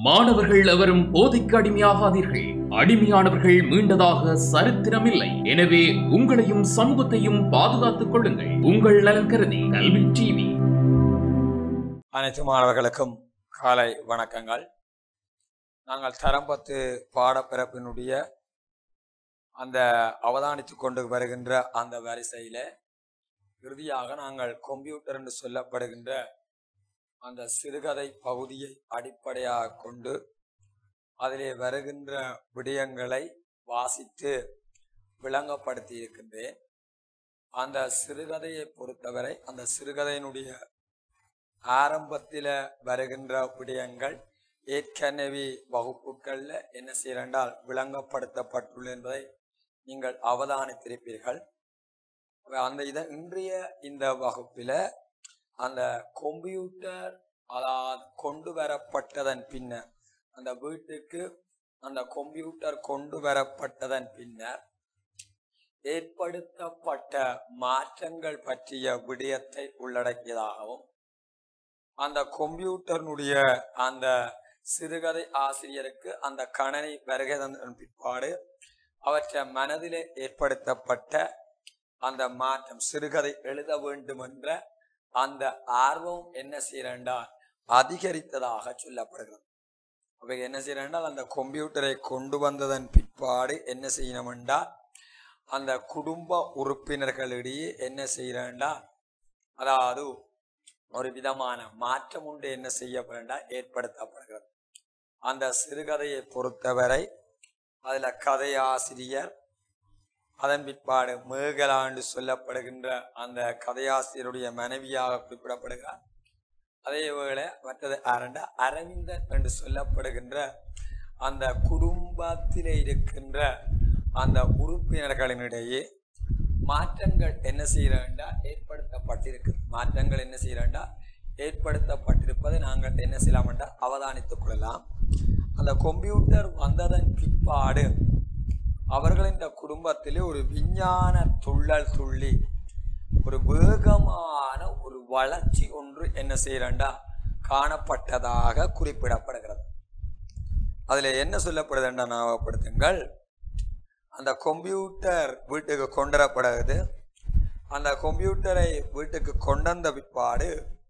மாணவர்கள் எவரும் போதைக்கு அடிமையாகாதீர்கள் அடிமையானவர்கள் மீண்டதாக சரித்திரமில்லை எனவே உங்களையும் சமூகத்தையும் பாதுகாத்துக் கொள்ளுங்கள் உங்கள் நலன் கருதி கல்வி டிவி அனைத்து மாணவர்களுக்கும் காலை வணக்கங்கள் நாங்கள் தரம்பத்து பாடப்பிறப்பினுடைய அந்த அவதானித்து கொண்டு வருகின்ற அந்த வரிசையில இறுதியாக நாங்கள் கம்ப்யூட்டர் என்று சொல்லப்படுகின்ற அந்த சிறுகதை பகுதியை அடிப்படையாக கொண்டு அதிலே வருகின்ற விடயங்களை வாசித்து விளங்கப்படுத்தி இருக்கின்றேன் அந்த சிறுகதையை பொறுத்தவரை அந்த சிறுகதையினுடைய ஆரம்பத்தில் வருகின்ற விடயங்கள் ஏற்கனவே வகுப்புகளில் என்ன செய்யறால் விளங்கப்படுத்தப்பட்டுள்ள என்பதை நீங்கள் அவதானித்திருப்பீர்கள் அந்த இதை இன்றைய இந்த வகுப்பில் அந்த கம்ப்யூட்டர் அதாவது கொண்டு வரப்பட்டதன் பின்னர் அந்த வீட்டுக்கு அந்த கம்ப்யூட்டர் கொண்டு வரப்பட்டதன் பின்னர் ஏற்படுத்தப்பட்ட மாற்றங்கள் பற்றிய விடயத்தை உள்ளடக்கியதாகவும் அந்த கம்ப்யூட்டர்னுடைய அந்த சிறுகதை ஆசிரியருக்கு அந்த கணனை வருகை தந்ததன் பிற்பாடு அவற்றை மனதிலே ஏற்படுத்தப்பட்ட அந்த மாற்றம் சிறுகதை எழுத வேண்டும் என்ற அந்த ஆர்வம் என்ன செய்யறால் அதிகரித்ததாக சொல்லப்படுகிறது அப்ப என்ன செய்யறால் அந்த கம்ப்யூட்டரை கொண்டு வந்ததன் பிற்பாடு என்ன செய்யணும் என்றால் அந்த குடும்ப உறுப்பினர்களிடையே என்ன செய்யறா அதாவது ஒரு விதமான மாற்றம் உண்டு என்ன செய்யப்படா ஏற்படுத்தப்படுகிறது அந்த சிறுகதையை பொறுத்தவரை அதுல கதையாசிரியர் அதன் பிற்பாடு மேகலாண்டு சொல்லப்படுகின்ற அந்த கதையாசிரியருடைய மனைவியாக குறிப்பிடப்படுகிறார் அதே வேளை மற்றது அரண்ட அரவிந்தன் என்று சொல்லப்படுகின்ற அந்த குடும்பத்திலே இருக்கின்ற அந்த உறுப்பினர்களினிடையே மாற்றங்கள் என்ன செய்யறா ஏற்படுத்தப்பட்டிருக்கு மாற்றங்கள் என்ன செய்யறா ஏற்படுத்தப்பட்டிருப்பதை நாங்கள் என்ன செய்யலாம் என்றால் அவதானித்துக் கொள்ளலாம் அந்த கம்ப்யூட்டர் வந்ததன் பிற்பாடு அவர்களின் குடும்பத்திலே ஒரு விஞ்ஞான துள்ளல் துள்ளி ஒரு வேகமான ஒரு வளர்ச்சி ஒன்று என்ன செய்யறா காணப்பட்டதாக குறிப்பிடப்படுகிறது அதுல என்ன சொல்லப்படுதுன்றா ஞாபகப்படுத்துங்கள் அந்த கம்ப்யூட்டர் வீட்டுக்கு கொண்டுவரப்படுது அந்த கம்ப்யூட்டரை வீட்டுக்கு கொண்டந்த பிற்பாடு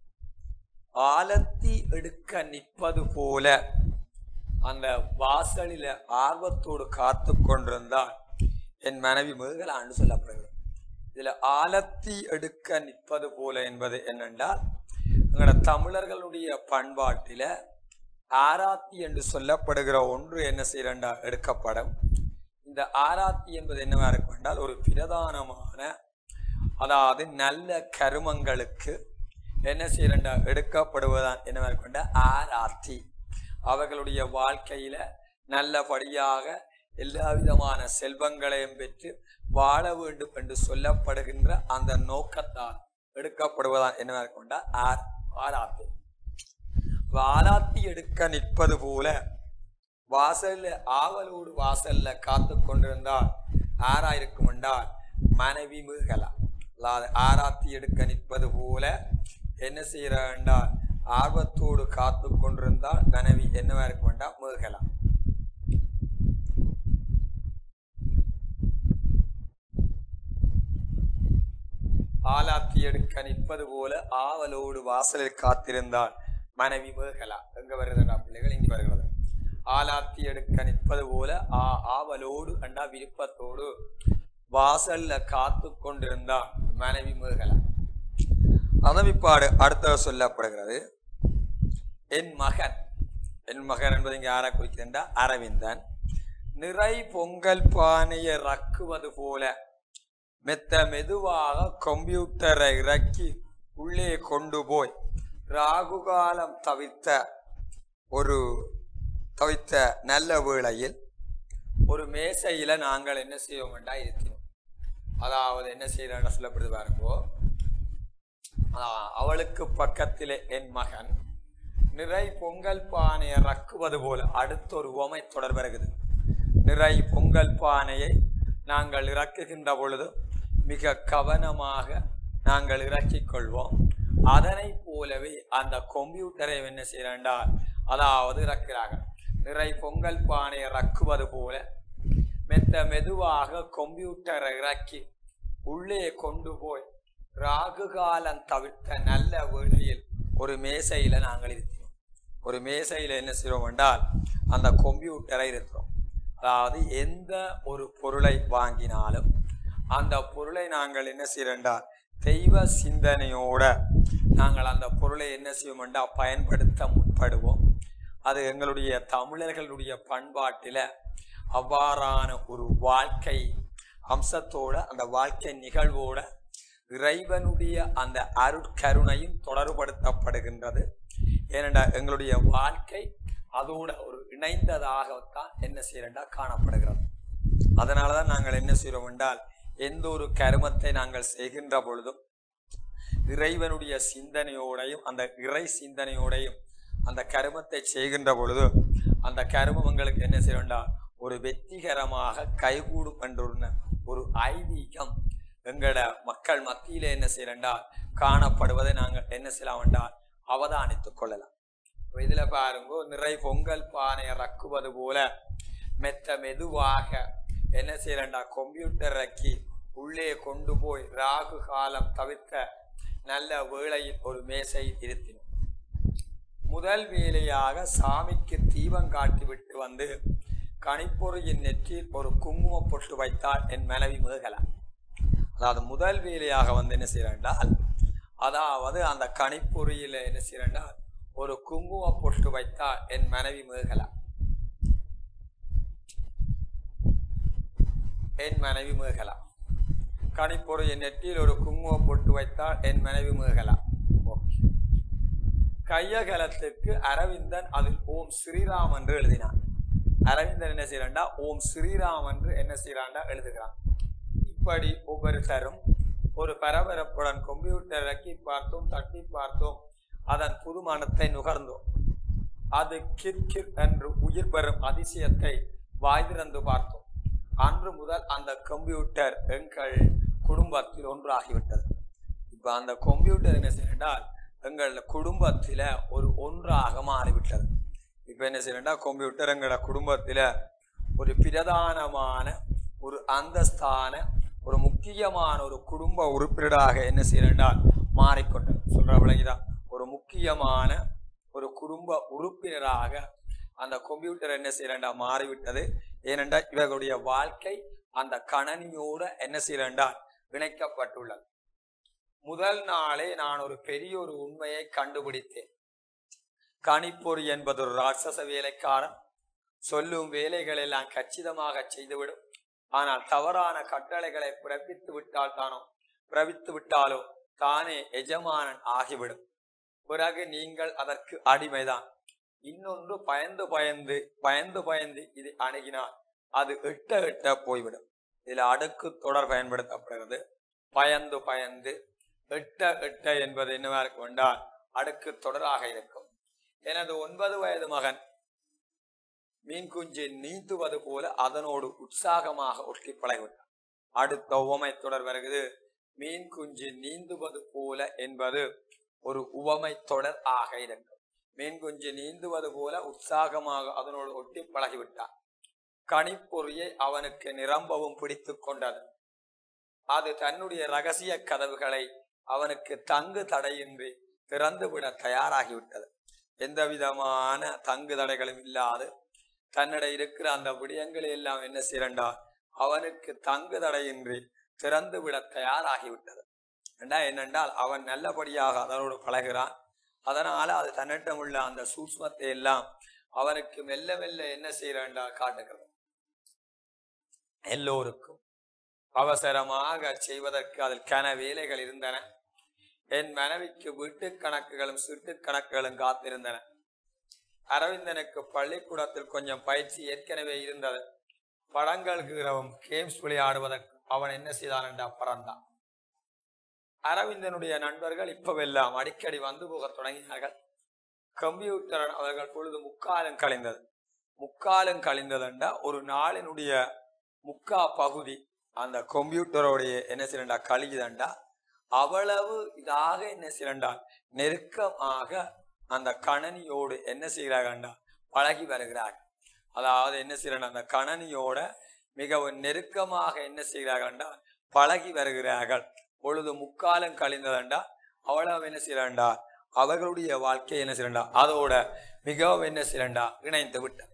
ஆலத்தி எடுக்க நிற்பது போல அந்த வாசலில ஆர்வத்தோடு காத்து கொண்டிருந்தால் என் மனைவி மேகலாண்டு சொல்லப்படுகிறது இதுல ஆலத்தி எடுக்க நிற்பது போல என்பது என்னென்றால் எங்களோட தமிழர்களுடைய பண்பாட்டில ஆராத்தி என்று சொல்லப்படுகிற ஒன்று என்ன செய்யறா எடுக்கப்படும் இந்த ஆராத்தி என்பது என்னவா இருக்கும் என்றால் ஒரு பிரதானமான அதாவது நல்ல கருமங்களுக்கு என்ன செய்யறா எடுக்கப்படுவதான் என்னவா இருக்கும் ஆராத்தி அவர்களுடைய வாழ்க்கையில நல்லபடியாக எல்லா விதமான செல்வங்களையும் பெற்று வாழ வேண்டும் என்று சொல்லப்படுகின்ற அந்த நோக்கத்தால் எடுக்கப்படுவதான் என்னவா கொண்ட ஆர் ஆராத்தி ஆராத்தி எடுக்க நிற்பது போல வாசல்ல ஆவலோடு வாசல்ல காத்து கொண்டிருந்தால் ஆரா இருக்கும் என்றால் மனைவி மீகலாம் அதாவது ஆராத்தி எடுக்க நிற்பது போல என்ன செய்யற என்றால் ஆர்வத்தோடு காத்து கொண்டிருந்தால் மனைவி என்னவா இருக்க வேண்டாம் மீகலாம் ஆலாத்தி எடுக்க நிற்பது போல ஆவலோடு வாசலில் காத்திருந்தால் மனைவி மீகலாம் எங்க வருதுடா பிள்ளைகள் இங்க வருகிறது ஆலாத்தி எடுக்க நிற்பது போல ஆ ஆவலோடு அண்டா விருப்பத்தோடு வாசல்ல காத்து கொண்டிருந்தால் மனைவி மீகலாம் அதவிப்பாடு அடுத்த சொல்லப்படுகிறது என் மகன் என் மகன் என்பது இங்கே யாரை குறிக்கிறா அரவிந்தன் நிறை பொங்கல் பானையை ரக்குவது போல மெத்த மெதுவாக கம்ப்யூட்டரை இறக்கி உள்ளே கொண்டு போய் ராகுகாலம் தவிர்த்த ஒரு தவித்த நல்ல வேளையில் ஒரு மேசையில நாங்கள் என்ன செய்வோம் வேண்டா இருக்கிறோம் அதாவது என்ன செய்யறா சொல்லப்படுது பாருங்கோ அவளுக்கு பக்கத்திலே என் மகன் நிறை பொங்கல் பானையை ரக்குவது போல அடுத்த ஒரு உவமை தொடர் வருகிறது நிறை பொங்கல் பானையை நாங்கள் இறக்குகின்ற பொழுது மிக கவனமாக நாங்கள் இறக்கிக் கொள்வோம் அதனை போலவே அந்த கம்ப்யூட்டரை என்ன செய்யறாண்டா அதாவது இறக்கிறார்கள் நிறை பொங்கல் பானையை ரக்குவது போல மெத்த மெதுவாக கம்ப்யூட்டரை இறக்கி உள்ளே கொண்டு போய் ராகு காலம் தவிர்த்த நல்ல வேளையில் ஒரு மேசையில நாங்கள் இருக்கிறோம் ஒரு மேசையில என்ன செய்வோம் என்றால் அந்த கம்ப்யூட்டரை இருக்கிறோம் அதாவது எந்த ஒரு பொருளை வாங்கினாலும் அந்த பொருளை நாங்கள் என்ன செய்யறோம்டா தெய்வ சிந்தனையோட நாங்கள் அந்த பொருளை என்ன செய்வோம்டா பயன்படுத்த முற்படுவோம் அது எங்களுடைய தமிழர்களுடைய பண்பாட்டில அவ்வாறான ஒரு வாழ்க்கை அம்சத்தோட அந்த வாழ்க்கை நிகழ்வோட இறைவனுடைய அந்த அருட்கருணையும் தொடர்படுத்தப்படுகின்றது ஏனென்றா எங்களுடைய வாழ்க்கை அதோட ஒரு இணைந்ததாகத்தான் என்ன செய்யறா காணப்படுகிறது அதனாலதான் நாங்கள் என்ன செய்கிறோம் என்றால் எந்த ஒரு கருமத்தை நாங்கள் செய்கின்ற பொழுதும் இறைவனுடைய சிந்தனையோடையும் அந்த இறை சிந்தனையோடையும் அந்த கருமத்தை செய்கின்ற பொழுது அந்த கருமம் எங்களுக்கு என்ன செய்யணும்டா ஒரு வெற்றிகரமாக கைகூடும் என்ற ஒரு- ஒரு ஐதீகம் எங்களோட மக்கள் மத்தியில என்ன செய்யறா காணப்படுவதை நாங்கள் என்ன செய்யலாம் என்றால் அவதானித்துக் கொள்ளலாம் இப்ப இதுல பாருங்க நிறை பொங்கல் பானையை ரக்குவது போல மெத்த மெதுவாக என்ன செய்யறா கம்ப்யூட்டர் ரக்கி உள்ளே கொண்டு போய் ராகு காலம் தவிர்த்த நல்ல வேளையில் ஒரு மேசை இருத்தினோம் முதல் வேலையாக சாமிக்கு தீபம் காட்டிவிட்டு வந்து கணிப்பொறியின் நெற்றியில் ஒரு குங்குமம் பொட்டு வைத்தாள் என் மனைவி மேகலா அதாவது முதல் வேலையாக வந்து என்ன செய்யறால் அதாவது அந்த கணிப்பொறியில என்ன செய்யறால் ஒரு குங்கும பொட்டு வைத்தாள் என் மனைவி மேகலா என் மனைவி மேகலா கணிப்பொறியின் நெற்றியில் ஒரு குங்கும பொட்டு வைத்தாள் என் மனைவி மேகலா ஓகே கையகலத்துக்கு அரவிந்தன் அதில் ஓம் ஸ்ரீராம் என்று எழுதினான் அரவிந்தன் என்ன செய்யறான்டா ஓம் ஸ்ரீராம் என்று என்ன செய்யறான்டா எழுதுகிறான் இப்படி ஒவ்வொருத்தரும் ஒரு பரபரப்புடன் கம்ப்யூட்டர் இறக்கி பார்த்தோம் தட்டி பார்த்தோம் அதன் புதுமணத்தை நுகர்ந்தோம் அது கிர் கிர் என்று உயிர் பெறும் அதிசயத்தை வாய் திறந்து பார்த்தோம் அன்று முதல் அந்த கம்ப்யூட்டர் எங்கள் குடும்பத்தில் ஒன்றாகிவிட்டது இப்ப அந்த கம்ப்யூட்டர் என்ன செய்யறால் எங்கள் குடும்பத்தில ஒரு ஒன்றாக மாறிவிட்டது இப்ப என்ன செய்யறா கம்ப்யூட்டர் எங்களோட குடும்பத்தில ஒரு பிரதானமான ஒரு அந்தஸ்தான ஒரு முக்கியமான ஒரு குடும்ப உறுப்பினராக என்ன செய்யறால் மாறிக்கொண்டது சொல்ற விளங்கிதா ஒரு முக்கியமான ஒரு குடும்ப உறுப்பினராக அந்த கம்ப்யூட்டர் என்ன செய்யறா மாறிவிட்டது ஏனென்றால் இவர்களுடைய வாழ்க்கை அந்த கணனியோட என்ன செய்யறால் இணைக்கப்பட்டுள்ளது முதல் நாளே நான் ஒரு பெரிய ஒரு உண்மையை கண்டுபிடித்தேன் கணிப்பொறி என்பது ஒரு ராட்சச வேலைக்காரன் சொல்லும் வேலைகள் எல்லாம் கச்சிதமாக செய்துவிடும் ஆனால் தவறான கட்டளைகளை பிறப்பித்து விட்டால் தானோ பிறப்பித்து விட்டாலோ தானே எஜமானன் ஆகிவிடும் பிறகு நீங்கள் அதற்கு அடிமைதான் இன்னொன்று பயந்து பயந்து பயந்து பயந்து இது அணுகினால் அது எட்ட எட்ட போய்விடும் இதுல அடுக்கு தொடர் பயன்படுத்தப்படுகிறது பயந்து பயந்து எட்ட எட்ட என்பது என்னவா இருக்கும் என்றால் அடுக்கு தொடராக இருக்கும் எனது ஒன்பது வயது மகன் மீன் குஞ்சு நீந்துவது போல அதனோடு உற்சாகமாக ஒட்டி பழகிவிட்டான் அடுத்த உவமை தொடர் வருகிறது மீன் குஞ்சு நீந்துவது போல என்பது ஒரு உவமை தொடர் ஆக இருக்கும் மீன் குஞ்சு நீந்துவது போல உற்சாகமாக அதனோடு ஒட்டி பழகிவிட்டான் கணிப்பொறியை அவனுக்கு நிரம்பவும் பிடித்துக் கொண்டது அது தன்னுடைய ரகசிய கதவுகளை அவனுக்கு தங்கு தடையின்றி திறந்துவிட தயாராகிவிட்டது எந்த விதமான தங்கு தடைகளும் இல்லாது தன்னிடம் இருக்கிற அந்த விடயங்களை எல்லாம் என்ன செய்யறா அவனுக்கு தங்கு தடையின்றி திறந்து விட தயாராகிவிட்டது ஏண்டா என்னென்றால் அவன் நல்லபடியாக அதனோடு பழகிறான் அதனால அது தன்னிடம் உள்ள அந்த சூட்சமத்தை எல்லாம் அவனுக்கு மெல்ல மெல்ல என்ன செய்யறா காட்டுகிறது எல்லோருக்கும் அவசரமாக செய்வதற்கு அதில் கன வேலைகள் இருந்தன என் மனைவிக்கு வீட்டு கணக்குகளும் சிட்டு கணக்குகளும் காத்திருந்தன அரவிந்தனுக்கு பள்ளிக்கூடத்தில் கொஞ்சம் பயிற்சி ஏற்கனவே இருந்தது படங்கள் கீறவும் கேம்ஸ் விளையாடுவதற்கு அவன் என்ன செய்தான் என்றா பறந்தான் அரவிந்தனுடைய நண்பர்கள் இப்பவெல்லாம் அடிக்கடி வந்து போக தொடங்கினார்கள் கம்ப்யூட்டர் அவர்கள் பொழுது முக்காலும் கழிந்தது முக்காலும் கழிந்ததுண்டா ஒரு நாளினுடைய முக்கா பகுதி அந்த கம்ப்யூட்டரோடைய என்ன செய்யண்டா கழியுதண்டா அவ்வளவு இதாக என்ன செய்யண்டால் நெருக்கமாக அந்த கணனியோடு என்ன செய்கிறார்கள்டா பழகி வருகிறார் அதாவது என்ன செய்யறாங்க அந்த கணனியோட மிகவும் நெருக்கமாக என்ன செய்கிறார்கள் என்றால் பழகி வருகிறார்கள் பொழுது முக்காலம் கழிந்ததண்டா அவ்வளவு என்ன செய்யறாண்டா அவர்களுடைய வாழ்க்கை என்ன செய்யறா அதோட மிகவும் என்ன செய்யறா இணைந்து விட்டார்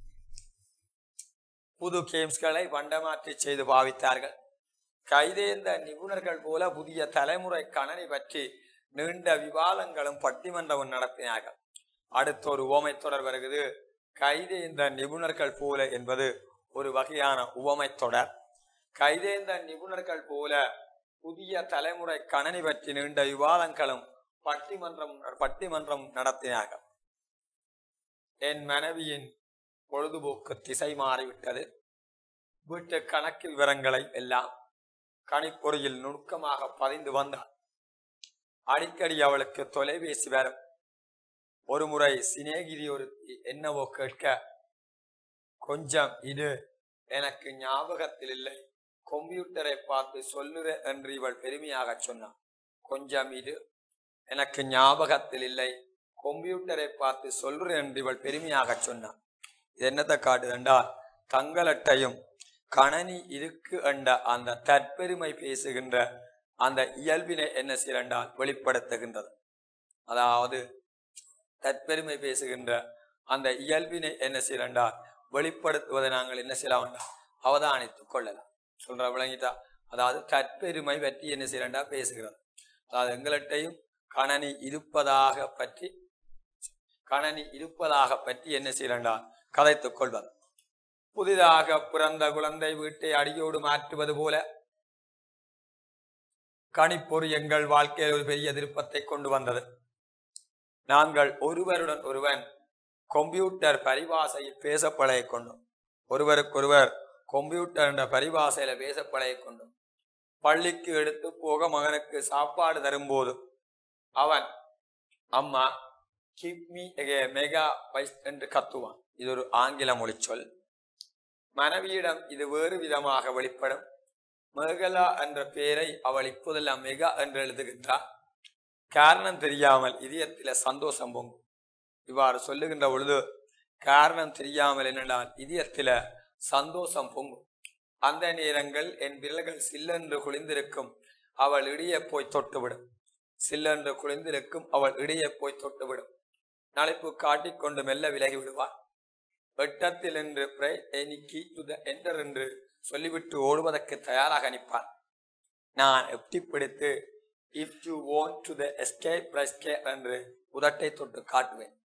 புது கேம்ஸ்களை பண்டமாற்றி செய்து பாவித்தார்கள் கைதேர்ந்த நிபுணர்கள் போல புதிய தலைமுறை கணனி பற்றி நீண்ட விவாதங்களும் பட்டிமன்றமும் நடத்தினார்கள் அடுத்த ஒரு உவமை தொடர் வருகிறது கைதேர்ந்த நிபுணர்கள் போல என்பது ஒரு வகையான உவமை தொடர் கைதேர்ந்த நிபுணர்கள் போல புதிய தலைமுறை கணனி பற்றி நீண்ட விவாதங்களும் பட்டிமன்றம் பட்டிமன்றம் நடத்தினார்கள் என் மனைவியின் பொழுதுபோக்கு திசை மாறிவிட்டது வீட்டு கணக்கு விவரங்களை எல்லாம் கணிப்பொறியில் நுணுக்கமாக பதிந்து வந்தாள் அடிக்கடி அவளுக்கு தொலைபேசி வரும் ஒரு முறை சினேகிரி ஒரு என்னவோ கேட்க கொஞ்சம் இது எனக்கு ஞாபகத்தில் இல்லை கம்ப்யூட்டரை பார்த்து சொல்லுற என்று இவள் பெருமையாக சொன்னாள் கொஞ்சம் இது எனக்கு ஞாபகத்தில் இல்லை கம்ப்யூட்டரை பார்த்து சொல்லுற என்று இவள் பெருமையாக சொன்னாள் இது என்னத்தை காட்டுதென்றால் தங்களட்டையும் கணனி இருக்கு என்ற அந்த தற்பெருமை பேசுகின்ற அந்த இயல்பினை என்ன செய்யண்டால் வெளிப்படுத்துகின்றது அதாவது தற்பெருமை பேசுகின்ற அந்த இயல்பினை என்ன செய்யண்டால் வெளிப்படுத்துவதை நாங்கள் என்ன செய்யலாம் அவதானித்துக் கொள்ளலாம் சொல்ற விளங்கிட்டா அதாவது தற்பெருமை பற்றி என்ன செய்யண்டா பேசுகிறது அதாவது எங்கள்கிட்டையும் கணனி இருப்பதாக பற்றி கணனி இருப்பதாக பற்றி என்ன செய்யண்டா கதைத்துக் கொள்வது புதிதாக பிறந்த குழந்தை வீட்டை அடியோடு மாற்றுவது போல கணிப்பொறி எங்கள் வாழ்க்கையில் ஒரு பெரிய திருப்பத்தை கொண்டு வந்தது நாங்கள் ஒருவருடன் ஒருவன் கம்ப்யூட்டர் பரிபாசையில் பேச பழகிக் கொண்டோம் ஒருவருக்கொருவர் கம்ப்யூட்டர் என்ற பரிபாசையில பேச பழகிக் கொண்டோம் பள்ளிக்கு எடுத்து போக மகனுக்கு சாப்பாடு தரும்போது அவன் அம்மா கிப் மீ மெகா வைஸ் என்று கத்துவான் இது ஒரு ஆங்கில மொழிச்சொல் மனைவியிடம் இது வேறு விதமாக வெளிப்படும் மேகலா என்ற பெயரை அவள் இப்போதெல்லாம் மெகா என்று எழுதுகின்றார் காரணம் தெரியாமல் இதயத்தில சந்தோஷம் பொங்கும் இவ்வாறு சொல்லுகின்ற பொழுது காரணம் தெரியாமல் என்னென்றால் இதயத்தில சந்தோஷம் பொங்கும் அந்த நேரங்கள் என் விரல்கள் சில்லென்று குளிந்திருக்கும் அவள் இடையே போய் தொட்டுவிடும் சில்லென்று குளிந்திருக்கும் அவள் இடையே போய் தொட்டுவிடும் நழைப்பு காட்டிக்கொண்டு மெல்ல விலகி விடுவாள் வெட்டத்தில் என்று எனிக்கி என்டர் என்று சொல்லிவிட்டு ஓடுவதற்கு தயாராக நிற்பான் நான் எட்டி பிடித்து if you want to the escape escape என்று உதட்டை தொட்டு காட்டுவேன்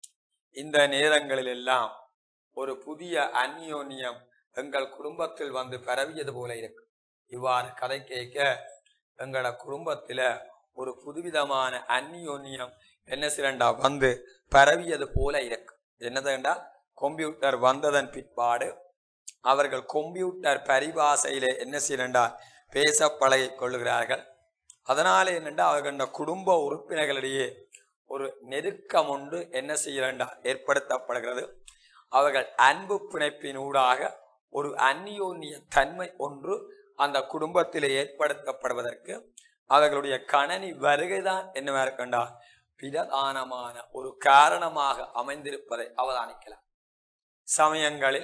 இந்த நேரங்களில் எல்லாம் ஒரு புதிய அந்யோன்யம் எங்கள் குடும்பத்தில் வந்து பரவியது போல இருக்கு இவ்வாறு கதை கேட்க எங்களோட குடும்பத்துல ஒரு புதுவிதமான அந்யோன்யம் என்ன சிறண்டா வந்து பரவியது போல இருக்கு என்னதுண்டா கம்ப்யூட்டர் வந்ததன் பிற்பாடு அவர்கள் கம்ப்யூட்டர் பரிபாசையிலே என்ன செய்யண்டா பேச பழகி கொள்ளுகிறார்கள் அதனால என்னண்டா அவர்கள் குடும்ப உறுப்பினர்களிடையே ஒரு நெருக்கம் ஒன்று என்ன செய்யண்டா ஏற்படுத்தப்படுகிறது அவர்கள் அன்பு பிணைப்பினூடாக ஒரு அந்யோன்ய தன்மை ஒன்று அந்த குடும்பத்தில் ஏற்படுத்தப்படுவதற்கு அவர்களுடைய கணனி வருகைதான் என்னவா இருக்கண்டா பிரதானமான ஒரு காரணமாக அமைந்திருப்பதை அவதானிக்கலாம் சமயங்களில்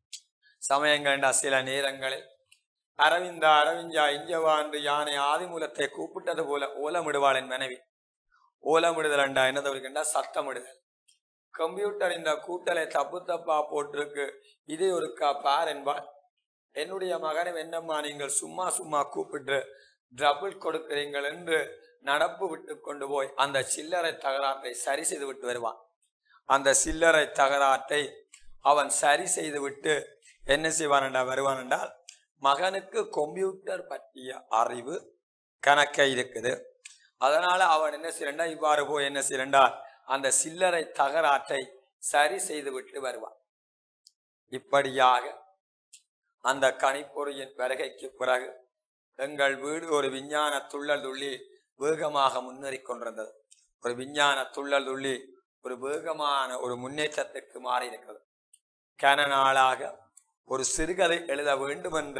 சமயங்கள்டா சில நேரங்களில் அரவிந்தா அரவிஞ்சா இஞ்சவா என்று யானை ஆதிமூலத்தை கூப்பிட்டது போல ஓலமிடுவாள் என் மனைவி ஓலமிடுதல்ண்டா என்ன தவிர்க்கின்றா சத்தமிடுதல் கம்ப்யூட்டர் இந்த கூட்டலை தப்பு தப்பா போட்டிருக்கு இதை ஒரு பார் என்பாள் என்னுடைய மகனை என்னம்மா நீங்கள் சும்மா சும்மா கூப்பிட்டு டபுள் கொடுக்கிறீங்கள் என்று நடப்பு விட்டு கொண்டு போய் அந்த சில்லறை தகராற்றை சரி செய்து விட்டு வருவான் அந்த சில்லறை தகராற்றை அவன் சரி செய்து விட்டு என்ன செய்வான் வருவான் என்றால் மகனுக்கு கம்ப்யூட்டர் பற்றிய அறிவு கணக்க இருக்குது அதனால அவன் என்ன செய்யறா இவ்வாறு போய் என்ன செய்யறா அந்த சில்லறை தகராற்றை சரி செய்து விட்டு வருவான் இப்படியாக அந்த கணிப்பொறியின் வருகைக்கு பிறகு எங்கள் வீடு ஒரு விஞ்ஞான துள்ளல் துள்ளி வேகமாக முன்னேறி கொண்டிருந்தது ஒரு விஞ்ஞான துள்ளல் துள்ளி ஒரு வேகமான ஒரு முன்னேற்றத்திற்கு மாறி இருக்கிறது கன நாளாக ஒரு சிறுகதை எழுத வேண்டும் என்ற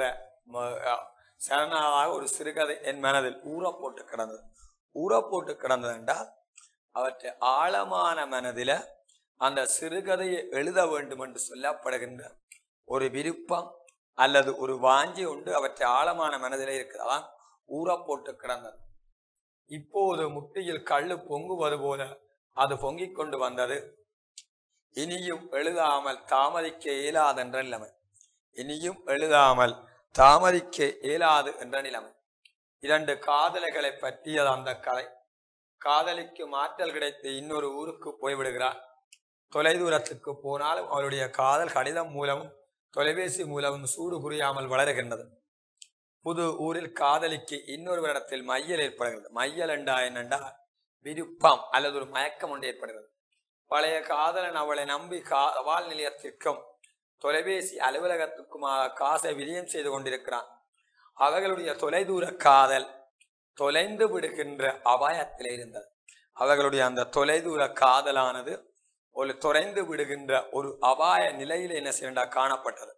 சரணாளாக ஒரு சிறுகதை என் மனதில் ஊற போட்டு கிடந்தது ஊற போட்டு கிடந்தது என்றால் அவற்றை ஆழமான மனதில அந்த சிறுகதையை எழுத வேண்டும் என்று சொல்லப்படுகின்ற ஒரு விருப்பம் அல்லது ஒரு வாஞ்சி உண்டு அவற்றை ஆழமான மனதிலே இருக்கிறதான் ஊற போட்டு கிடந்தது இப்போது முட்டியில் கள்ளு பொங்குவது போல அது பொங்கிக் கொண்டு வந்தது இனியும் எழுதாமல் தாமதிக்க இயலாது என்ற நிலைமை இனியும் எழுதாமல் தாமதிக்க இயலாது என்ற நிலைமை இரண்டு காதலைகளை பற்றியது அந்த கதை காதலிக்கு மாற்றல் கிடைத்து இன்னொரு ஊருக்கு போய்விடுகிறார் தொலைதூரத்துக்கு போனாலும் அவருடைய காதல் கடிதம் மூலமும் தொலைபேசி மூலமும் சூடு புரியாமல் வளருகின்றது புது ஊரில் காதலிக்கு இன்னொருவரிடத்தில் மையல் ஏற்படுகிறது மையல் என்றா என்னென்றா விருப்பம் அல்லது ஒரு மயக்கம் ஒன்று ஏற்படுகிறது பழைய காதலன் அவளை நம்பி காவல் நிலையத்திற்கும் தொலைபேசி அலுவலகத்துக்குமாக காசை விரியம் செய்து கொண்டிருக்கிறான் அவர்களுடைய தொலைதூர காதல் தொலைந்து விடுகின்ற அபாயத்தில் இருந்தது அவர்களுடைய அந்த தொலைதூர காதலானது ஒரு தொலைந்து விடுகின்ற ஒரு அபாய நிலையில் என்ன செய்யண்டா காணப்பட்டது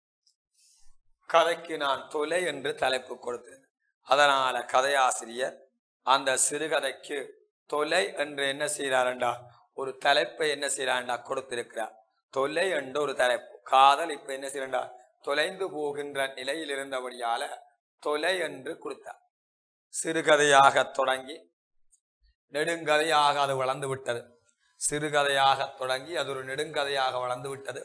கதைக்கு நான் தொலை என்று தலைப்பு கொடுத்தேன் அதனால கதையாசிரியர் அந்த சிறுகதைக்கு தொலை என்று என்ன செய்கிறாரண்டா ஒரு தலைப்பை என்ன செய்யறாண்டா கொடுத்திருக்கிறார் தொலை என்ற ஒரு தலைப்பு காதல் இப்ப என்ன செய்யறா தொலைந்து போகின்ற நிலையில் இருந்தபடியால தொலை என்று கொடுத்தார் சிறுகதையாக தொடங்கி நெடுங்கதையாக அது வளர்ந்து விட்டது சிறுகதையாக தொடங்கி அது ஒரு நெடுங்கதையாக வளர்ந்து விட்டது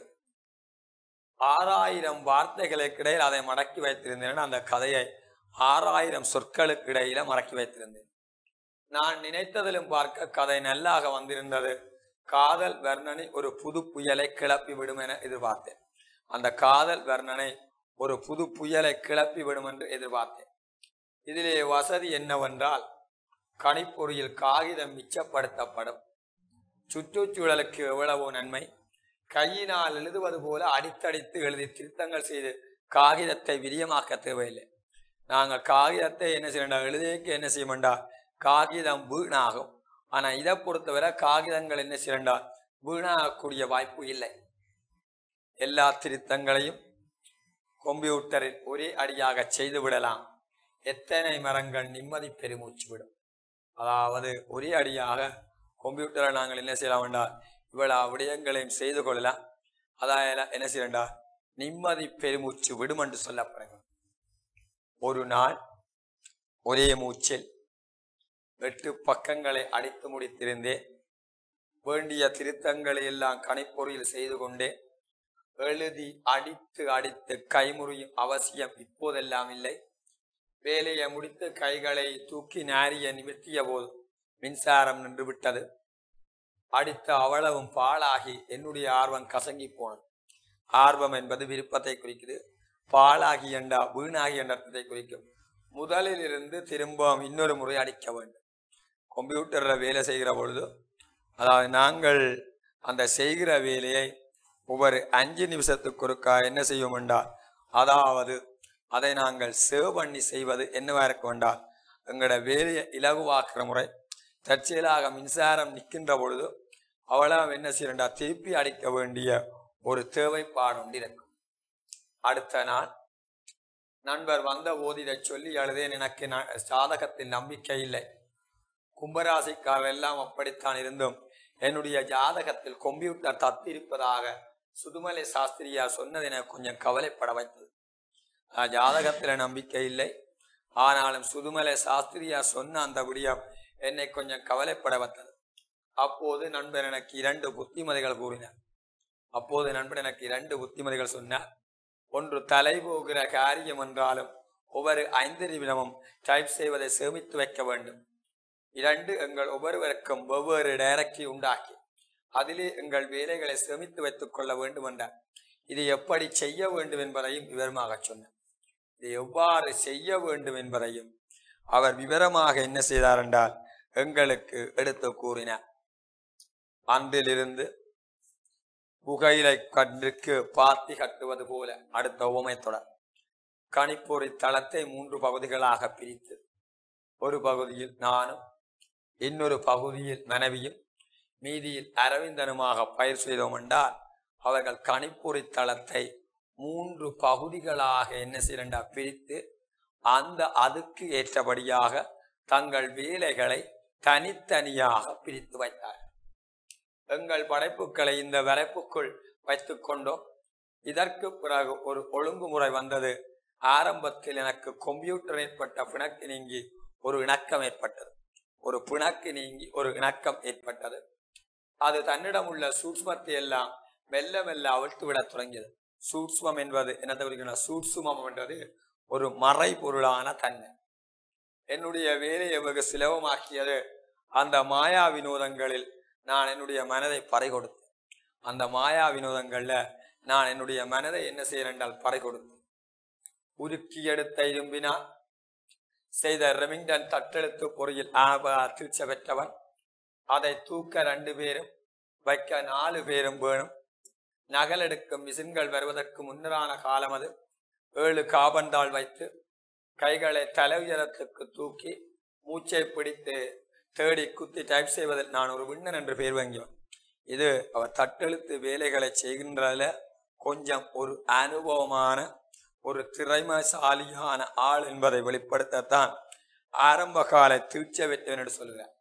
ஆறாயிரம் வார்த்தைகளுக்கு இடையில் அதை மடக்கி வைத்திருந்தேன் அந்த கதையை ஆறாயிரம் சொற்களுக்கு இடையில மடக்கி வைத்திருந்தேன் நான் நினைத்ததிலும் பார்க்க கதை நல்லாக வந்திருந்தது காதல் வர்ணனை ஒரு புது புயலை கிளப்பி விடும் என எதிர்பார்த்தேன் அந்த காதல் வர்ணனை ஒரு புது புயலை கிளப்பி விடும் என்று எதிர்பார்த்தேன் இதிலே வசதி என்னவென்றால் கணிப்பொறியில் காகிதம் மிச்சப்படுத்தப்படும் சுற்றுச்சூழலுக்கு எவ்வளவோ நன்மை கையினால் எழுதுவது போல அடித்தடித்து எழுதி திருத்தங்கள் செய்து காகிதத்தை விரியமாக்க தேவையில்லை நாங்கள் காகிதத்தை என்ன செய்யண்டா எழுதியக்கு என்ன செய்யமாண்டா காகிதம் வீணாகும் ஆனா இதை பொறுத்தவரை காகிதங்கள் என்ன செய்யண்டா வீணாகக்கூடிய வாய்ப்பு இல்லை எல்லா திருத்தங்களையும் கம்ப்யூட்டரில் ஒரே அடியாக செய்து விடலாம் எத்தனை மரங்கள் நிம்மதி பெருமூச்சு விடும் அதாவது ஒரே அடியாக கம்ப்யூட்டரை நாங்கள் என்ன செய்யலாம் வேண்டாம் இவ்வளவு விடயங்களையும் செய்து கொள்ளலாம் அதாவது என்ன செய்யண்டா நிம்மதி பெருமூச்சு விடும் என்று சொல்லப்படுகிறது ஒரு நாள் ஒரே மூச்சில் எட்டு பக்கங்களை அடித்து முடித்திருந்தேன் வேண்டிய திருத்தங்களை எல்லாம் கணிப்பொறியில் செய்து கொண்டே எழுதி அடித்து அடித்து கைமுறியும் அவசியம் இப்போதெல்லாம் இல்லை வேலையை முடித்து கைகளை தூக்கி நாரிய நிமித்திய போது மின்சாரம் நின்று விட்டது அடித்த அவ்வளவும் பாழாகி என்னுடைய ஆர்வம் கசங்கி போனது ஆர்வம் என்பது விருப்பத்தை குறிக்குது பாழாகி என்றா வீணாகி என்ற அர்த்தத்தை குறிக்கும் முதலில் இருந்து திரும்ப இன்னொரு முறை அடிக்க வேண்டும் கம்ப்யூட்டர்ல வேலை செய்கிற பொழுது அதாவது நாங்கள் அந்த செய்கிற வேலையை ஒவ்வொரு அஞ்சு நிமிஷத்துக்கு ஒருக்கா என்ன செய்வோம் என்றால் அதாவது அதை நாங்கள் சேவ் பண்ணி செய்வது என்னவா இருக்கும் என்றால் எங்களோட வேலையை இலகுவாக்குற முறை தற்செயலாக மின்சாரம் நிற்கின்ற பொழுது அவ்வளவு என்ன செய்யண்டா திருப்பி அடிக்க வேண்டிய ஒரு தேவைப்பாடு ஒன்று இருக்கும் அடுத்த நாள் நண்பர் வந்த போது இதை சொல்லி அழுதேன் எனக்கு ந- ஜாதகத்தில் நம்பிக்கை இல்லை கும்பராசிக்காரர் எல்லாம் அப்படித்தான் இருந்தும் என்னுடைய ஜாதகத்தில் கம்ப்யூட்டர் தத்திருப்பதாக சுதுமலை சாஸ்திரியா சொன்னது எனக்கு கொஞ்சம் கவலைப்பட வைத்தது ஆஹ் ஜாதகத்துல நம்பிக்கை இல்லை ஆனாலும் சுதுமலை சாஸ்திரியா சொன்ன அந்த விடியம் என்னை கொஞ்சம் கவலைப்பட வைத்தது அப்போது நண்பர் எனக்கு இரண்டு புத்திமதிகள் கூறினார் அப்போது நண்பர் எனக்கு இரண்டு புத்திமதிகள் சொன்னார் ஒன்று தலை போகிற காரியம் என்றாலும் ஒவ்வொரு ஐந்து நிமிடமும் டைப் செய்வதை சேமித்து வைக்க வேண்டும் இரண்டு எங்கள் ஒவ்வொருவருக்கும் வெவ்வேறு டைரக்டரி உண்டாக்கி அதிலே எங்கள் வேலைகளை சேமித்து வைத்துக் கொள்ள வேண்டும் என்றார் இது எப்படி செய்ய வேண்டும் என்பதையும் விவரமாக சொன்னார் இது எவ்வாறு செய்ய வேண்டும் என்பதையும் அவர் விவரமாக என்ன செய்தார் என்றால் எங்களுக்கு எடுத்து கூறினார் அன்றிலிருந்து புகையிலை கன்றுக்கு பாத்தி கட்டுவது போல அடுத்த உவமை தொடர் கணிப்பொறி தளத்தை மூன்று பகுதிகளாக பிரித்து ஒரு பகுதியில் நானும் இன்னொரு பகுதியில் மனைவியும் மீதியில் அரவிந்தனுமாக பயிர் செய்தோம் என்றால் அவர்கள் கணிப்பொறி தளத்தை மூன்று பகுதிகளாக என்ன செய்யண்டா பிரித்து அந்த அதுக்கு ஏற்றபடியாக தங்கள் வேலைகளை தனித்தனியாக பிரித்து வைத்தார் எங்கள் படைப்புகளை இந்த வரைப்புக்குள் வைத்துக் கொண்டோம் இதற்கு பிறகு ஒரு ஒழுங்குமுறை வந்தது ஆரம்பத்தில் எனக்கு கம்ப்யூட்டர் ஏற்பட்ட பிணக்கு நீங்கி ஒரு இணக்கம் ஏற்பட்டது ஒரு பிணக்கு நீங்கி ஒரு இணக்கம் ஏற்பட்டது அது தன்னிடம் உள்ள சூட்சுமத்தை எல்லாம் மெல்ல மெல்ல அவிழ்த்து விடத் தொடங்கியது சூட்சுமம் என்பது என்ன குறிக்கிற சூட்சுமம் என்பது ஒரு மறைபொருளான தன்மை என்னுடைய வேலையை வெகு சுலபமாக்கியது அந்த மாயா வினோதங்களில் நான் என்னுடைய மனதை பறை கொடுத்தேன் அந்த மாயா வினோதங்கள்ல நான் என்னுடைய மனதை என்ன செய்யறேன் என்றால் பறை கொடுத்தேன் உருக்கி எடுத்த இரும்பினால் செய்த ரெமிங்டன் தட்டெழுத்து பொறியில் திருச்ச பெற்றவன் அதை தூக்க ரெண்டு பேரும் வைக்க நாலு பேரும் வேணும் நகலெடுக்கும் மிஷின்கள் வருவதற்கு முன்னரான காலம் அது ஏழு காபந்தாள் வைத்து கைகளை தலை உயரத்துக்கு தூக்கி மூச்சை பிடித்து தேடி குத்தி டைப் செய்வதில் நான் ஒரு விண்ணன் என்று பேர் வாங்கியவன் இது அவர் தட்டெழுத்து வேலைகளை செய்கின்றதுல கொஞ்சம் ஒரு அனுபவமான ஒரு திறமைசாலியான ஆள் என்பதை வெளிப்படுத்தத்தான் ஆரம்ப கால தீட்ச வெற்றவன் என்று சொல்லுகிறேன்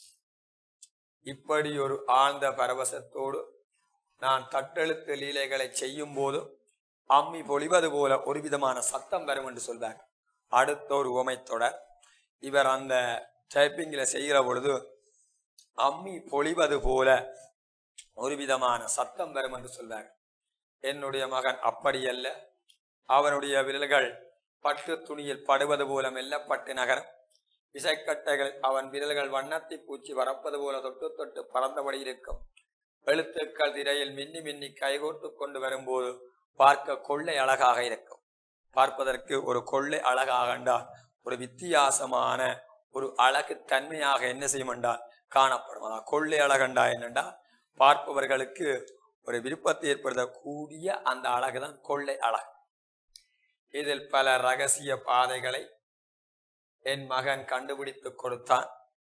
இப்படி ஒரு ஆழ்ந்த பரவசத்தோடு நான் தட்டெழுத்து லீலைகளை செய்யும் போது அம்மி பொழிவது போல ஒரு விதமான சத்தம் வரும் என்று சொல்வார் அடுத்த ஒரு உமைத்தொடர் இவர் அந்த டைப்பிங்ல செய்கிற பொழுது அம்மி பொழிவது போல ஒரு விதமான சத்தம் வரும் என்று சொல்வார் என்னுடைய மகன் அப்படியல்ல அவனுடைய விரல்கள் பட்டு துணியில் படுவது போல மெல்லப்பட்டு நகரம் இசைக்கட்டைகள் அவன் விரல்கள் வண்ணத்தை பூச்சி வரப்பது போல தொட்டு தொட்டு பறந்தபடி இருக்கும் எழுத்துக்கள் திரையில் மின்னி மின்னி கைகோட்டு கொண்டு வரும்போது பார்க்க கொள்ளை அழகாக இருக்கும் பார்ப்பதற்கு ஒரு கொள்ளை அழகாக என்றால் ஒரு வித்தியாசமான ஒரு அழகு தன்மையாக என்ன செய்யும் என்றால் காணப்படும் அதான் கொள்ளை அழகண்டா என்னண்டா பார்ப்பவர்களுக்கு ஒரு விருப்பத்தை ஏற்படுத்தக்கூடிய அந்த அழகுதான் கொள்ளை அழகு இதில் பல ரகசிய பாதைகளை என் மகன் கண்டுபிடித்து கொடுத்தான்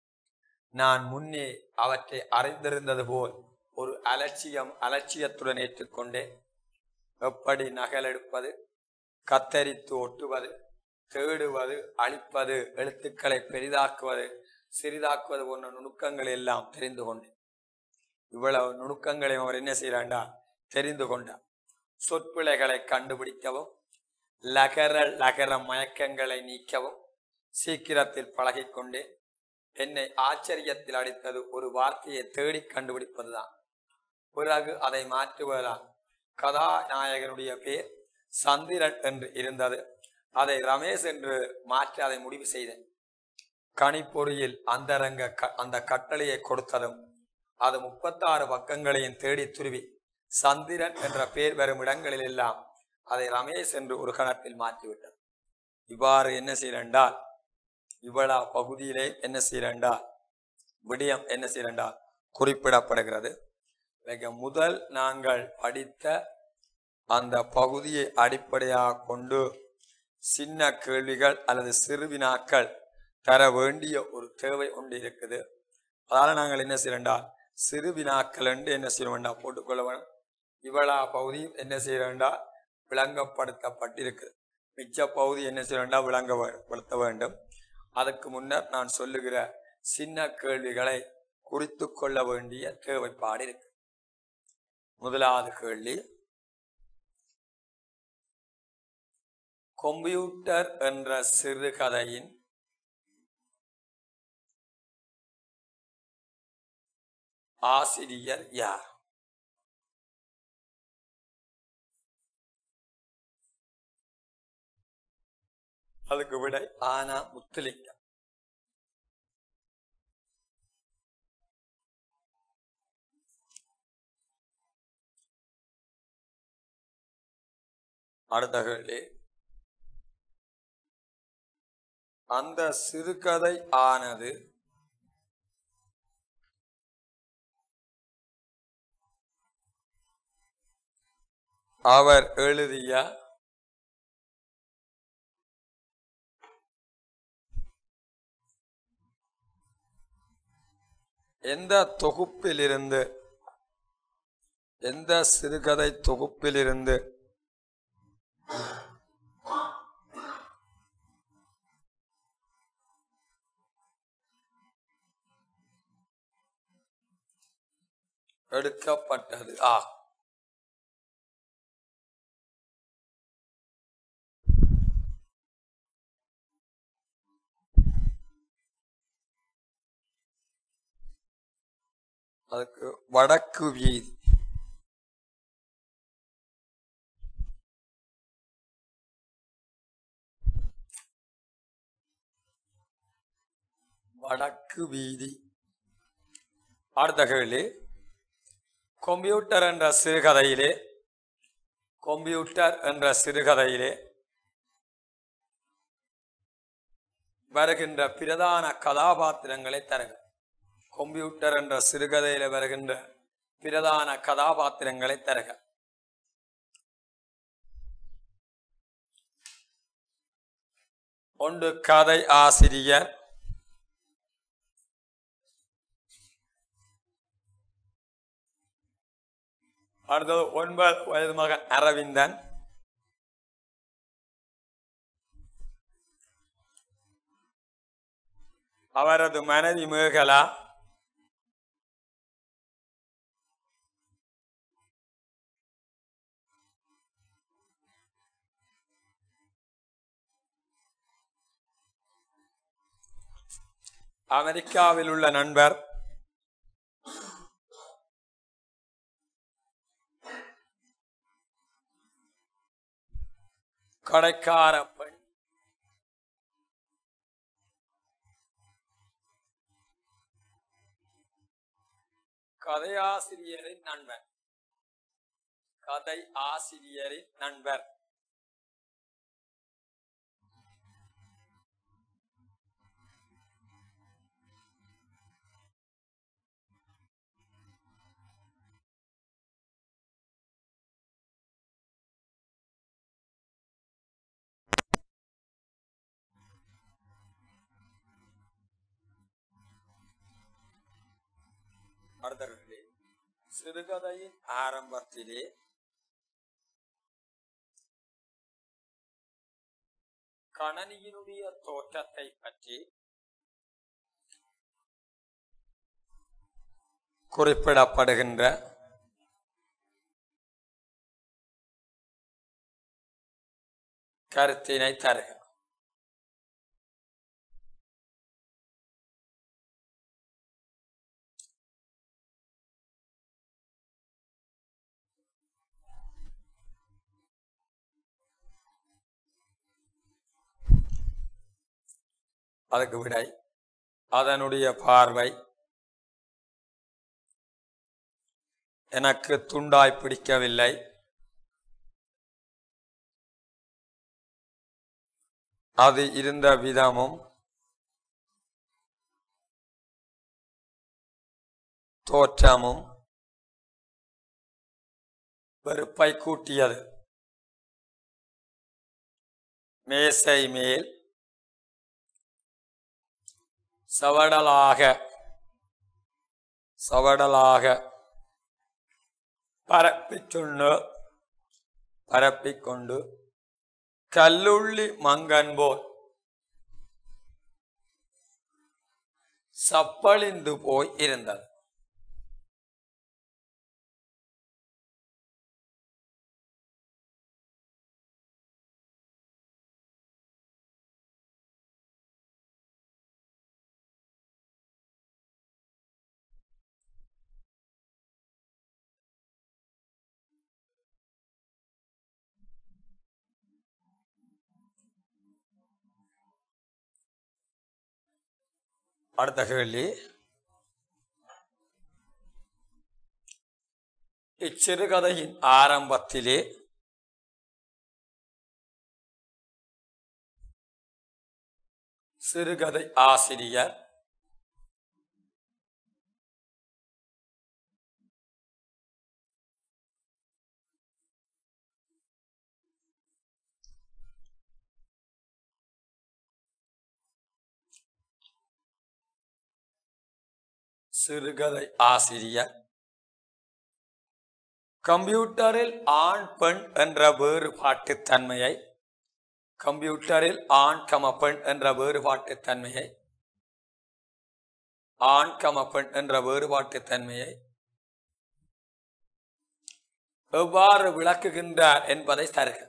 நான் முன்னே அவற்றை அறிந்திருந்தது போல் ஒரு அலட்சியம் அலட்சியத்துடன் ஏற்றுக்கொண்டேன் எப்படி நகலெடுப்பது கத்தரித்து ஒட்டுவது தேடுவது அழிப்பது எழுத்துக்களை பெரிதாக்குவது சிறிதாக்குவது போன்ற நுணுக்கங்கள் எல்லாம் தெரிந்து கொண்டேன் இவ்வளவு நுணுக்கங்களையும் அவர் என்ன செய்யறாண்டா தெரிந்து கொண்டார் சொற்பிழைகளை கண்டுபிடிக்கவும் லகர லகர மயக்கங்களை நீக்கவும் சீக்கிரத்தில் பழகிக்கொண்டே என்னை ஆச்சரியத்தில் அடித்தது ஒரு வார்த்தையை தேடி கண்டுபிடிப்பதுதான் பிறகு அதை மாற்றுவதுதான் கதாநாயகனுடைய பேர் சந்திரன் என்று இருந்தது அதை ரமேஷ் என்று மாற்றி அதை முடிவு செய்தேன் கணிப்பொறியில் அந்தரங்க க- அந்த கட்டளையை கொடுத்ததும் அது முப்பத்தாறு பக்கங்களையும் தேடி துருவி சந்திரன் என்ற பேர் வரும் இடங்களில் எல்லாம் அதை ரமேஷ் என்று ஒரு கணத்தில் மாற்றிவிட்டது இவ்வாறு என்ன செய்யறேன்டால் இவ்வளவு பகுதியிலே என்ன செய்யறேன்டால் விடயம் என்ன செய்யறேன்டால் குறிப்பிடப்படுகிறது மிக முதல் நாங்கள் படித்த அந்த பகுதியை அடிப்படையாக கொண்டு சின்ன கேள்விகள் அல்லது சிறு வினாக்கள் தர வேண்டிய ஒரு தேவை ஒன்று இருக்குது அதனால நாங்கள் என்ன செய்யறோம்டா சிறு வினாக்கள் என்று என்ன செய்ய வேண்டாம் போட்டுக்கொள்ள வேணும் இவ்வளா பகுதி என்ன செய்ய வேண்டாம் விளங்கப்படுத்தப்பட்டிருக்கு மிச்ச பகுதி என்ன செய்ய வேண்டாம் விளங்கப்படுத்த வேண்டும் அதுக்கு முன்னர் நான் சொல்லுகிற சின்ன கேள்விகளை குறித்து கொள்ள வேண்டிய தேவைப்பாடு இருக்கு முதலாவது கேள்வி கம்ப்யூட்டர் என்ற சிறுகதையின் ஆசிரியர் யார் அதுக்கு விடை ஆனா முத்துலிங்கம் அடுத்த கேள்வி அந்த சிறுகதை ஆனது அவர் எழுதிய எந்த தொகுப்பிலிருந்து எந்த சிறுகதை தொகுப்பிலிருந்து எடுக்கப்பட்டது ஆ அதுக்கு வடக்கு வீதி வடக்கு வீதி அடுத்த கேள்வி கம்ப்யூட்டர் என்ற சிறுகதையிலே கம்ப்யூட்டர் என்ற சிறுகதையிலே வருகின்ற பிரதான கதாபாத்திரங்களை தருக கம்ப்யூட்டர் என்ற சிறுகதையில வருகின்ற பிரதான கதாபாத்திரங்களை தருக ஒன்று கதை ஆசிரியர் அடுத்தது ஒன்பது வயது மகன் அரவிந்தன் அவரது மனைவி மேகலா அமெரிக்காவில் உள்ள நண்பர் கடைக்கார பெண் கதையாசிரியரின் நண்பர் கதை ஆசிரியரின் நண்பர் அடுத்த கேள்வி. சிறுகதையின் ஆரம்பத்திலே கணனியினுடைய தோற்றத்தை பற்றி குறிப்பிடப்படுகின்ற கருத்தினை தருக அதுக்கு விடை அதனுடைய பார்வை எனக்கு துண்டாய் பிடிக்கவில்லை அது இருந்த விதமும் தோற்றமும் வெறுப்பை கூட்டியது மேசை மேல் சவடலாக சவடலாக பரப்பிக்கொண்டு பரப்பிக்கொண்டு கல்லுள்ளி மங்கன் போல் சப்பழிந்து போய் இருந்தது அடுத்த கேள்வி இச்சிறுகதையின் ஆரம்பத்திலே சிறுகதை ஆசிரியர் சிறுகதை ஆசிரியர் கம்ப்யூட்டரில் ஆண் பெண் என்ற வேறுபாட்டு தன்மையை கம்ப்யூட்டரில் ஆண் கம பெண் என்ற வேறுபாட்டு தன்மையை ஆண் கம பெண் என்ற வேறுபாட்டு தன்மையை எவ்வாறு விளக்குகின்றார் என்பதை தருக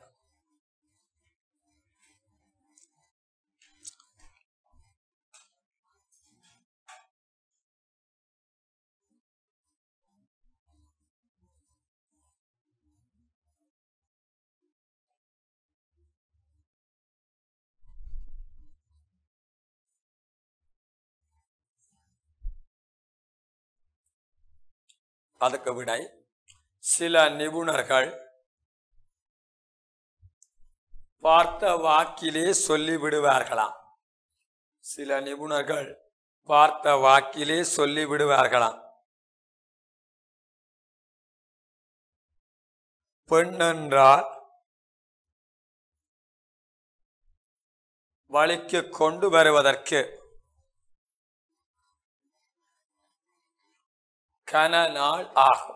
அதுக்கு விடை சில நிபுணர்கள் பார்த்த வாக்கிலே சொல்லிவிடுவார்களாம் சில நிபுணர்கள் பார்த்த வாக்கிலே சொல்லிவிடுவார்களாம் பெண் என்றால் வழிக்கு கொண்டு வருவதற்கு கன நாள் ஆகும்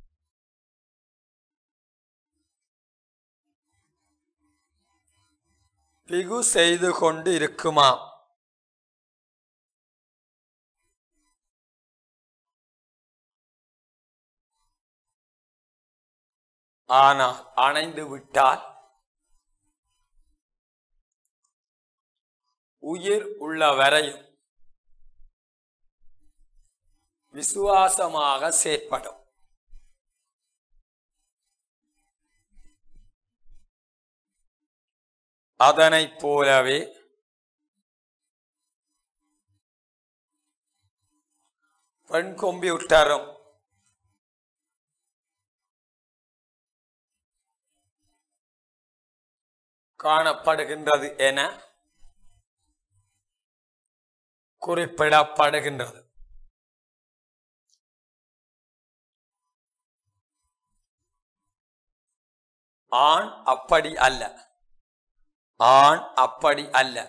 பிகு செய்து கொண்டு இருக்குமாம் ஆனால் அணைந்து விட்டால் உயிர் உள்ள வரையும் விசுவாசமாக செயற்படும் அதனைப் போலவே பெண் கம்ப்யூட்டரும் காணப்படுகின்றது என குறிப்பிடப்படுகின்றது ஆண் அப்படி அல்ல ஆண் அப்படி அல்ல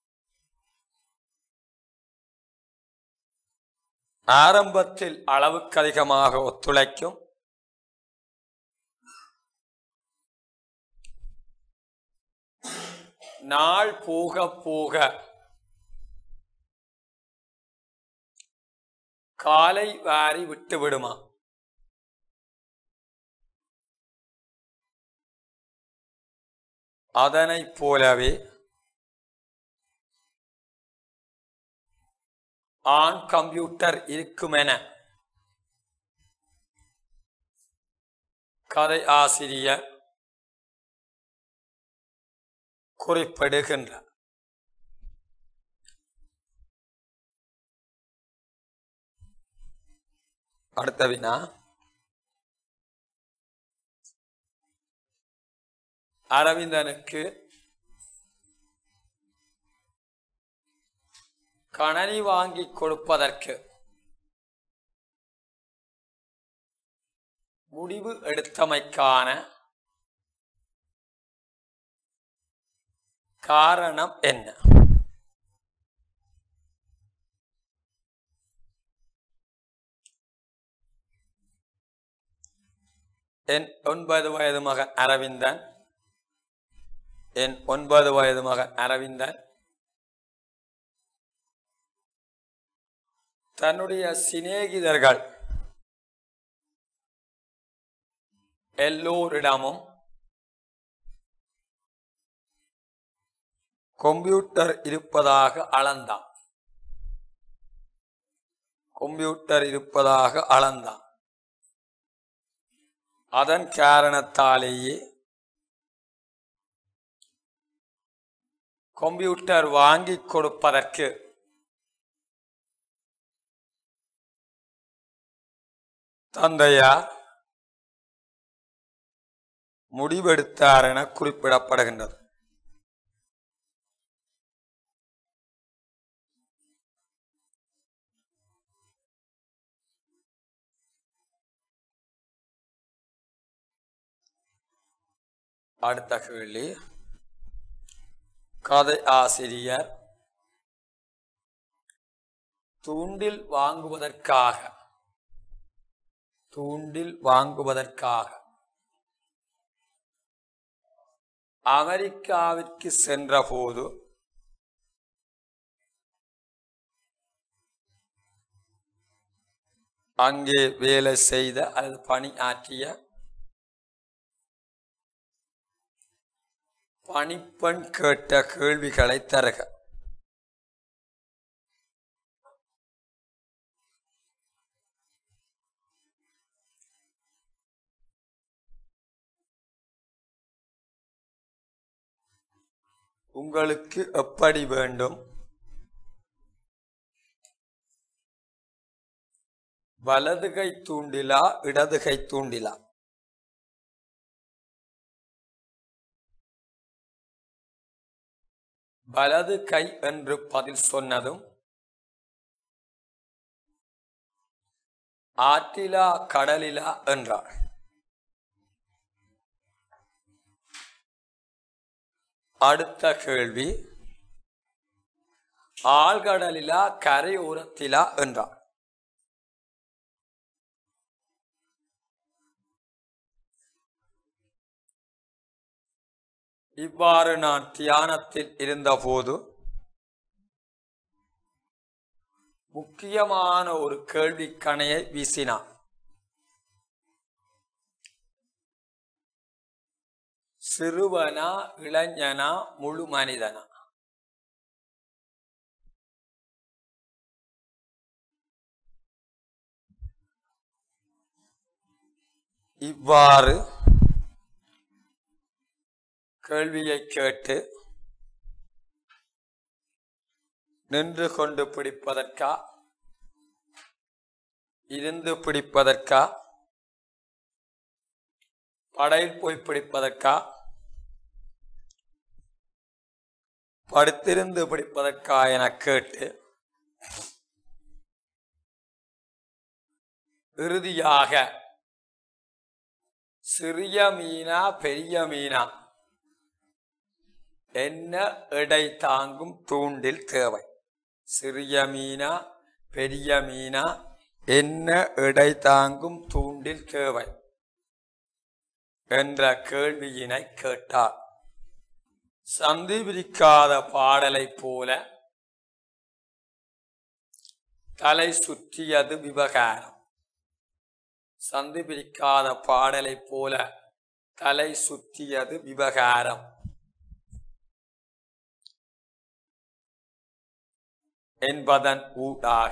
ஆரம்பத்தில் அளவுக்கு அதிகமாக ஒத்துழைக்கும் நாள் போக போக காலை வாரி விட்டு விடுமா அதனைப் போலவே ஆண் கம்ப்யூட்டர் இருக்குமென கதை ஆசிரியர் குறிப்பிடுகின்றார் அடுத்த வினா அரவிந்தனுக்கு கணனி வாங்கி கொடுப்பதற்கு முடிவு எடுத்தமைக்கான காரணம் என்ன என் ஒன்பது வயது மகன் அரவிந்தன் என் ஒன்பது வயது மகன் அரவிந்தன் தன்னுடைய சிநேகிதர்கள் எல்லோரிடமும் கம்ப்யூட்டர் இருப்பதாக அளந்தான் கம்ப்யூட்டர் இருப்பதாக அளந்தான் அதன் காரணத்தாலேயே கம்ப்யூட்டர் வாங்கி கொடுப்பதற்கு தந்தையார் முடிவெடுத்தார் என குறிப்பிடப்படுகின்றது அடுத்த கேள்வி கதை ஆசிரியர் தூண்டில் வாங்குவதற்காக தூண்டில் வாங்குவதற்காக அமெரிக்காவிற்கு சென்றபோது அங்கே வேலை செய்த அல்லது பணி ஆற்றிய பணிப்பெண் கேட்ட கேள்விகளை தருக உங்களுக்கு எப்படி வேண்டும் வலது கை தூண்டிலா இடது கை தூண்டிலா வலது கை என்று பதில் சொன்னதும் ஆற்றிலா கடலிலா என்றாள் அடுத்த கேள்வி ஆழ்கடலிலா கரையோரத்திலா என்றார் இவ்வாறு நான் தியானத்தில் இருந்தபோது முக்கியமான ஒரு கேள்விக்கணையை வீசினான் சிறுவனா இளைஞனா முழு மனிதனா இவ்வாறு கேள்வியை கேட்டு நின்று கொண்டு பிடிப்பதற்கா இருந்து பிடிப்பதற்கா படையில் போய் பிடிப்பதற்கா படுத்திருந்து பிடிப்பதற்கா என கேட்டு இறுதியாக சிறிய மீனா பெரிய மீனா என்ன எடை தாங்கும் தூண்டில் தேவை சிறிய மீனா பெரிய மீனா என்ன எடை தாங்கும் தூண்டில் தேவை என்ற கேள்வியினை கேட்டார் சந்தி பிரிக்காத பாடலைப் போல தலை சுற்றியது விவகாரம் சந்தி பிரிக்காத பாடலைப் போல தலை சுற்றியது விவகாரம் என்பதன் ஊடாக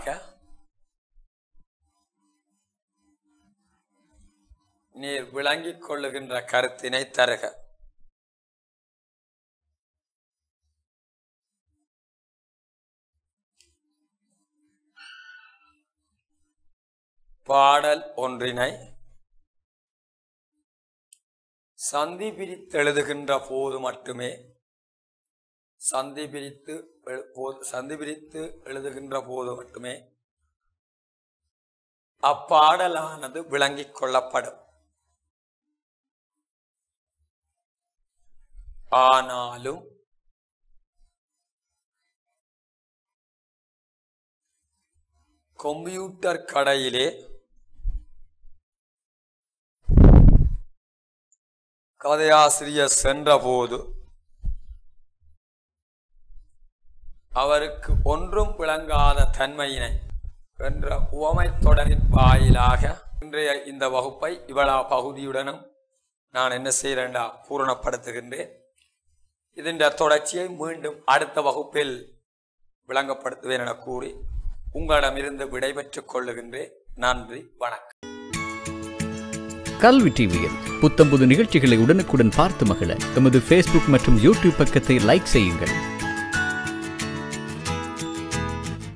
நீர் விளங்கிக் கொள்ளுகின்ற கருத்தினை தருக பாடல் ஒன்றினை சந்தி பிரித்தெழுதுகின்ற போது மட்டுமே சந்தி பிரித்து எழு- போது- சந்தி பிரித்து எழுதுகின்ற போது மட்டுமே அப்பாடலானது விளங்கிக் கொள்ளப்படும் ஆனாலும் கம்ப்யூட்டர் கடையிலே கதையாசிரியர் சென்றபோது அவருக்கு ஒன்றும் விளங்காத தன்மையினை என்ற உவமைத் தொடரின் வாயிலாக இன்றைய இந்த வகுப்பை இவ்வளவு பகுதியுடனும் நான் என்ன செய்கிறேன்டா பூரணப்படுத்துகின்றேன் இதன் தொடர்ச்சியை மீண்டும் அடுத்த வகுப்பில் விளங்கப்படுத்துவேன் என கூறி உங்களிடமிருந்து விடைபெற்றுக் கொள்ளுகின்றேன் நன்றி வணக்கம் கல்வி டிவியில் புத்தம்புது நிகழ்ச்சிகளை உடனுக்குடன் பார்த்து மகிழ எமது ஃபேஸ்புக் மற்றும் யூடியூப் பக்கத்தை லைக் செய்யுங்கள்